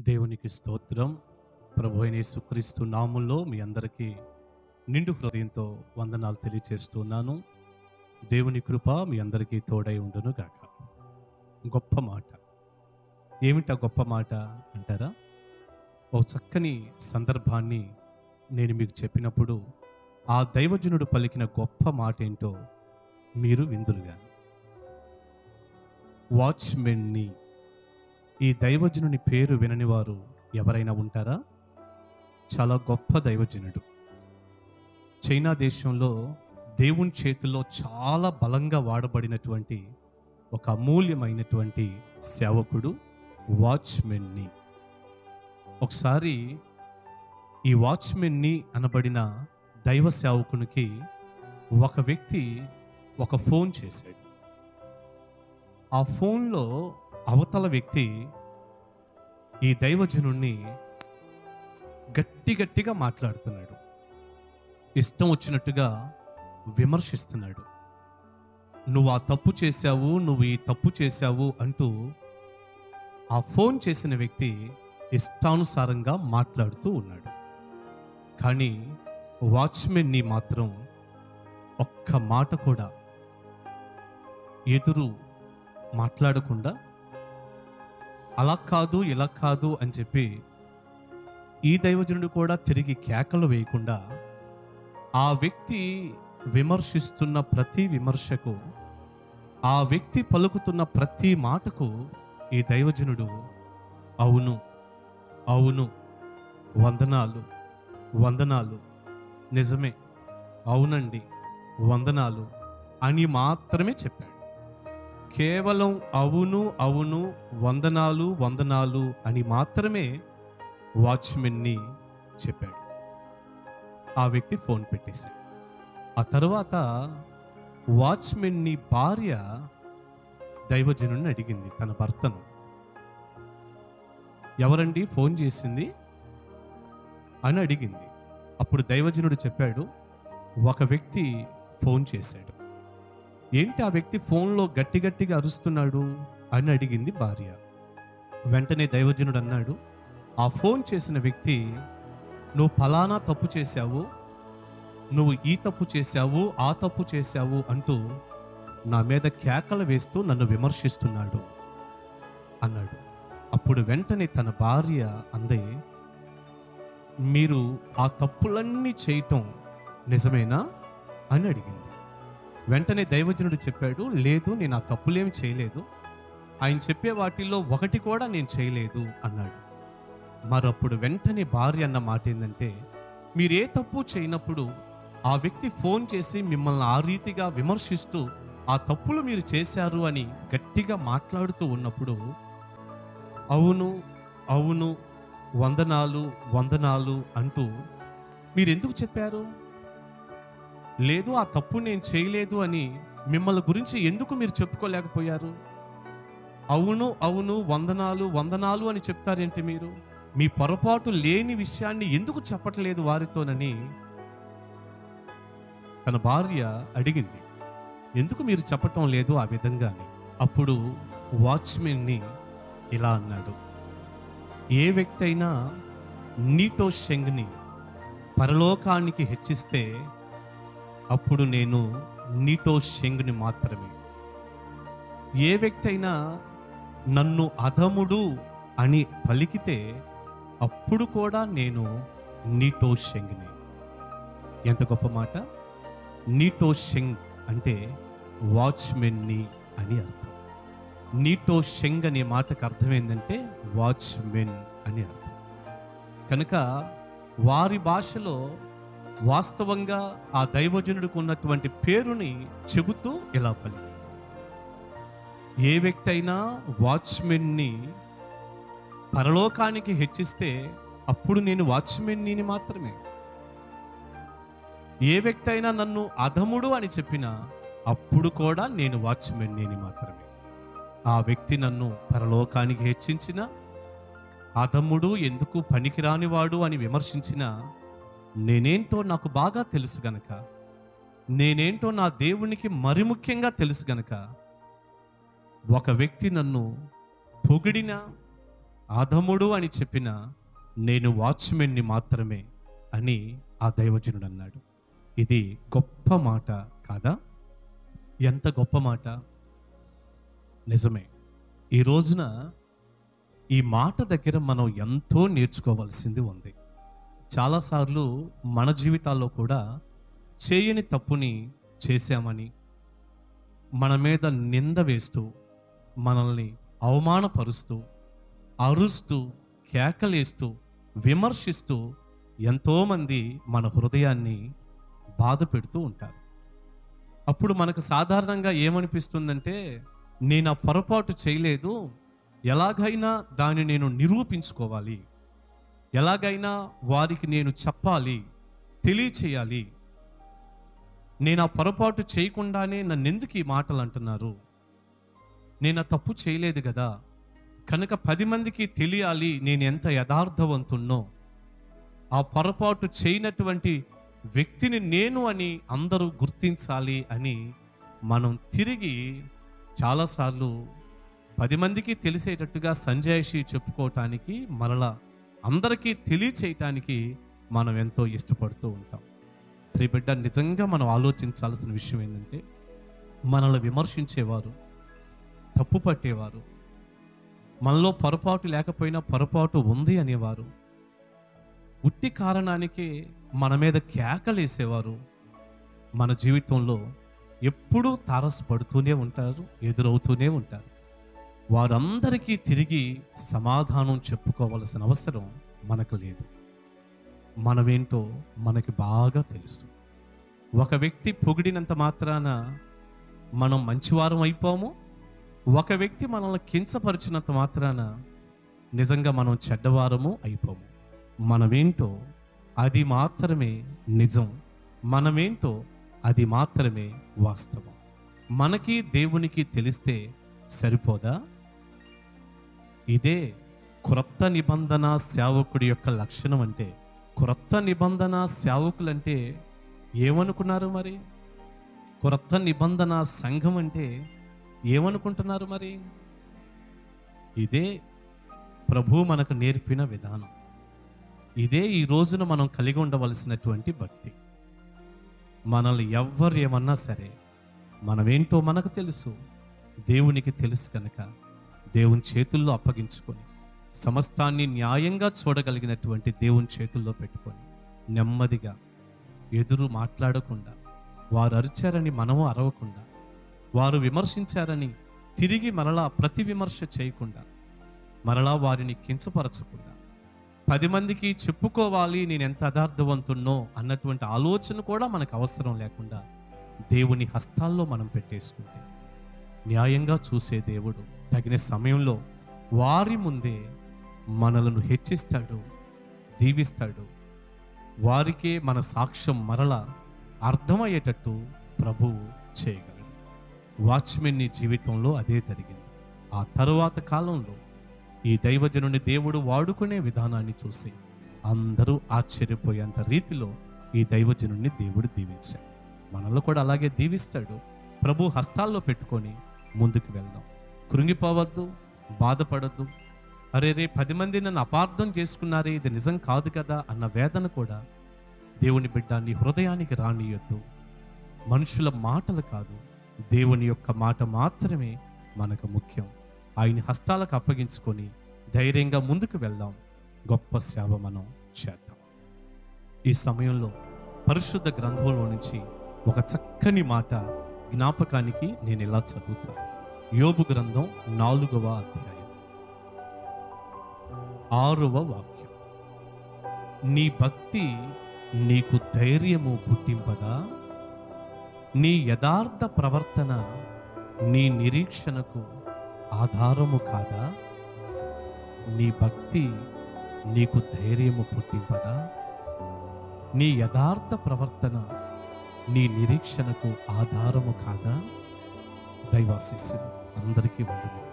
దేవునికి స్తోత్రం ప్రభు అయిన యేసుక్రీస్తు నామంలో మీ అందరికీ నిండు హృదయంతో వందనాలు తెలియచేస్తున్నాను దేవుని కృప మీ అందరికీ తోడై ఉండును గాక గొప్ప మాట ఏమిటా గొప్ప మాట అంటారా ఓ చక్కని సందర్భాన్ని నేను మీకు చెప్పినప్పుడు ఆ దైవజనుడు పలికిన గొప్ప మాట ఏంటో మీరు విందులుగా వాచ్మెన్ని ఈ దైవజనుని పేరు వినని వారు ఎవరైనా ఉంటారా చాలా గొప్ప దైవజనుడు చైనా దేశంలో దేవుని చేతుల్లో చాలా బలంగా వాడబడినటువంటి ఒక అమూల్యమైనటువంటి సేవకుడు వాచ్మెన్ని ఒకసారి ఈ వాచ్మెన్ని అనబడిన దైవ సేవకునికి ఒక వ్యక్తి ఒక ఫోన్ చేశాడు ఆ ఫోన్లో అవతల వ్యక్తి ఈ దైవజనుణ్ణి గట్టి గట్టిగా మాట్లాడుతున్నాడు ఇష్టం వచ్చినట్టుగా విమర్శిస్తున్నాడు నువ్వు ఆ తప్పు చేశావు నువ్వు ఈ తప్పు చేశావు అంటూ ఆ ఫోన్ చేసిన వ్యక్తి ఇష్టానుసారంగా మాట్లాడుతూ ఉన్నాడు కానీ వాచ్మెన్ని మాత్రం ఒక్క మాట కూడా ఎదురు మాట్లాడకుండా అలా కాదు ఇలా కాదు అని చెప్పి ఈ దైవజనుడు కూడా తిరిగి కేకలు వేయకుండా ఆ వ్యక్తి విమర్శిస్తున్న ప్రతి విమర్శకు ఆ వ్యక్తి పలుకుతున్న ప్రతి మాటకు ఈ దైవజనుడు అవును అవును వందనాలు వందనాలు నిజమే అవునండి వందనాలు అని మాత్రమే చెప్పాడు కేవలం అవును అవును వందనాలు వందనాలు అని మాత్రమే వాచ్మెన్ని చెప్పాడు ఆ వ్యక్తి ఫోన్ పెట్టేశాడు ఆ తర్వాత వాచ్మెన్ని భార్య దైవజనుని అడిగింది తన భర్తను ఎవరండి ఫోన్ చేసింది అని అడిగింది అప్పుడు దైవజనుడు చెప్పాడు ఒక వ్యక్తి ఫోన్ చేశాడు ఏంటి ఆ వ్యక్తి ఫోన్లో గట్టి గట్టిగా అరుస్తున్నాడు అని అడిగింది భార్య వెంటనే దైవజనుడు అన్నాడు ఆ ఫోన్ చేసిన వ్యక్తి నువ్వు ఫలానా తప్పు చేశావు నువ్వు ఈ తప్పు చేశావు ఆ తప్పు చేశావు అంటూ నా మీద కేకలు వేస్తూ నన్ను విమర్శిస్తున్నాడు అన్నాడు అప్పుడు వెంటనే తన భార్య అందే మీరు ఆ తప్పులన్నీ చేయటం నిజమేనా అని అడిగింది వెంటనే దైవజనుడు చెప్పాడు లేదు నేను ఆ తప్పులేమి చేయలేదు ఆయన చెప్పే వాటిల్లో ఒకటి కూడా నేను చేయలేదు అన్నాడు మరప్పుడు వెంటనే భార్య అన్న మాట ఏంటంటే మీరు ఏ తప్పు చేయనప్పుడు ఆ వ్యక్తి ఫోన్ చేసి మిమ్మల్ని ఆ రీతిగా విమర్శిస్తూ ఆ తప్పులు మీరు చేశారు అని గట్టిగా మాట్లాడుతూ ఉన్నప్పుడు అవును అవును వందనాలు వందనాలు అంటూ మీరు ఎందుకు చెప్పారు లేదు ఆ తప్పు నేను చేయలేదు అని మిమ్మల్ని గురించి ఎందుకు మీరు చెప్పుకోలేకపోయారు అవును అవును వందనాలు వందనాలు అని చెప్తారేంటి మీరు మీ పొరపాటు లేని విషయాన్ని ఎందుకు చెప్పట్లేదు వారితోనని తన భార్య అడిగింది ఎందుకు మీరు చెప్పటం లేదు ఆ విధంగాని అప్పుడు వాచ్మెన్ని ఇలా అన్నాడు ఏ వ్యక్తి అయినా నీటో షెంగ్ని పరలోకానికి హెచ్చిస్తే అప్పుడు నేను నీటో షెంగ్ని మాత్రమే ఏ వ్యక్తి అయినా నన్ను అధముడు అని పలికితే అప్పుడు కూడా నేను నీటో షెంగ్ని ఎంత గొప్ప మాట నీటో షెంగ్ అంటే వాచ్మెన్ని అని అర్థం నీటో షెంగ్ అనే మాటకు అర్థం ఏంటంటే వాచ్మెన్ అని అర్థం కనుక వారి భాషలో వాస్తవంగా ఆ దైవజనుడికి ఉన్నటువంటి పేరుని చెబుతూ ఇలా పలికాడు ఏ వ్యక్తి అయినా వాచ్మెన్ని పరలోకానికి హెచ్చిస్తే అప్పుడు నేను వాచ్మెన్ని మాత్రమే ఏ వ్యక్తి అయినా నన్ను అధముడు అని చెప్పినా అప్పుడు కూడా నేను వాచ్మెన్ని మాత్రమే ఆ వ్యక్తి నన్ను పరలోకానికి హెచ్చించిన అధముడు ఎందుకు పనికిరానివాడు అని విమర్శించిన నేనేంటో నాకు బాగా తెలుసు గనక నేనేంటో నా దేవునికి మరి ముఖ్యంగా తెలుసు గనక ఒక వ్యక్తి నన్ను పొగిడినా ఆదముడు అని చెప్పిన నేను వాచ్మెన్ని మాత్రమే అని ఆ దైవజనుడు అన్నాడు ఇది గొప్ప మాట కాదా ఎంత గొప్ప మాట నిజమే ఈ రోజున ఈ మాట దగ్గర మనం ఎంతో నేర్చుకోవాల్సింది ఉంది చాలాసార్లు మన జీవితాల్లో కూడా చేయని తప్పుని చేశామని మన మీద నింద వేస్తూ మనల్ని అవమానపరుస్తూ అరుస్తూ కేకలేస్తూ విమర్శిస్తూ ఎంతోమంది మన హృదయాన్ని బాధ పెడుతూ ఉంటారు అప్పుడు మనకు సాధారణంగా ఏమనిపిస్తుందంటే నేను ఆ పొరపాటు చేయలేదు ఎలాగైనా దాన్ని నేను నిరూపించుకోవాలి ఎలాగైనా వారికి నేను చెప్పాలి తెలియచేయాలి నేను ఆ పొరపాటు చేయకుండానే నన్ను ఎందుకు ఈ మాటలు అంటున్నారు నేను ఆ తప్పు చేయలేదు కదా కనుక పది మందికి తెలియాలి నేను ఎంత యథార్థవంతున్నో ఆ పొరపాటు చేయనటువంటి వ్యక్తిని నేను అని అందరూ గుర్తించాలి అని మనం తిరిగి చాలాసార్లు పది మందికి తెలిసేటట్టుగా సంజాయిషి చెప్పుకోవటానికి మరలా అందరికీ తెలియచేయటానికి మనం ఎంతో ఇష్టపడుతూ ఉంటాం ప్రియ బిడ్డ నిజంగా మనం ఆలోచించాల్సిన విషయం ఏంటంటే మనల్ని విమర్శించేవారు తప్పు పట్టేవారు మనలో పొరపాటు లేకపోయినా పొరపాటు ఉంది అనేవారు ఉట్టి కారణానికి మన మీద కేకలేసేవారు మన జీవితంలో ఎప్పుడూ తారసపడుతూనే ఉంటారు ఎదురవుతూనే ఉంటారు వారందరికీ తిరిగి సమాధానం చెప్పుకోవలసిన అవసరం మనకు లేదు మనమేంటో మనకి బాగా తెలుసు ఒక వ్యక్తి పొగిడినంత మాత్రాన మనం మంచివారం అయిపోము ఒక వ్యక్తి మనల్ని కించపరిచినంత మాత్రాన నిజంగా మనం చెడ్డవారము అయిపోము మనమేంటో అది మాత్రమే నిజం మనమేంటో అది మాత్రమే వాస్తవం మనకి దేవునికి తెలిస్తే సరిపోదా ఇదే క్రొత్త నిబంధన సేవకుడి యొక్క లక్షణం అంటే క్రొత్త నిబంధన సేవకులంటే ఏమనుకున్నారు మరి క్రొత్త నిబంధన సంఘం అంటే ఏమనుకుంటున్నారు మరి ఇదే ప్రభు మనకు నేర్పిన విధానం ఇదే ఈ రోజున మనం కలిగి ఉండవలసినటువంటి భక్తి మనల్ని ఎవ్వరు ఏమన్నా సరే మనమేంటో మనకు తెలుసు దేవునికి తెలుసు కనుక దేవుని చేతుల్లో అప్పగించుకొని సమస్తాన్ని న్యాయంగా చూడగలిగినటువంటి దేవుని చేతుల్లో పెట్టుకొని నెమ్మదిగా ఎదురు మాట్లాడకుండా వారు అరిచారని మనము అరవకుండా వారు విమర్శించారని తిరిగి మరలా ప్రతి విమర్శ చేయకుండా మరలా వారిని కించపరచకుండా పది మందికి చెప్పుకోవాలి నేను ఎంత యథార్థవంతున్నో అన్నటువంటి ఆలోచన కూడా మనకు అవసరం లేకుండా దేవుని హస్తాల్లో మనం పెట్టేసుకుంటే న్యాయంగా చూసే దేవుడు తగిన సమయంలో వారి ముందే మనలను హెచ్చిస్తాడు దీవిస్తాడు వారికే మన సాక్ష్యం మరల అర్థమయ్యేటట్టు ప్రభువు చేయగలడు వాచ్మెన్ నీ జీవితంలో అదే జరిగింది ఆ తరువాత కాలంలో ఈ దైవజనుని దేవుడు వాడుకునే విధానాన్ని చూసి అందరూ ఆశ్చర్యపోయేంత రీతిలో ఈ దైవజనుని దేవుడు దీవించాడు మనల్ని కూడా అలాగే దీవిస్తాడు ప్రభు హస్తాల్లో పెట్టుకొని ముందుకు వెళ్దాం కృంగిపోవద్దు బాధపడద్దు అరే రే పది మంది నన్ను అపార్థం చేసుకున్నారే ఇది నిజం కాదు కదా అన్న వేదన కూడా దేవుని బిడ్డ నీ హృదయానికి రానియొద్దు మనుషుల మాటలు కాదు దేవుని యొక్క మాట మాత్రమే మనకు ముఖ్యం ఆయన హస్తాలకు అప్పగించుకొని ధైర్యంగా ముందుకు వెళ్దాం గొప్ప సేవ మనం చేద్దాం ఈ సమయంలో పరిశుద్ధ గ్రంథంలో నుంచి ఒక చక్కని మాట జ్ఞాపకానికి నేను ఇలా చదువుతాను యోబు గ్రంథం నాలుగవ అధ్యాయం ఆరవ వాక్యం నీ భక్తి నీకు ధైర్యము పుట్టింపదా నీ యథార్థ ప్రవర్తన నీ నిరీక్షణకు ఆధారము కాదా నీ భక్తి నీకు ధైర్యము పుట్టింపదా నీ యథార్థ ప్రవర్తన నీ నిరీక్షణకు ఆధారము కాదా దైవాశిస్సులు అందరికీ వండును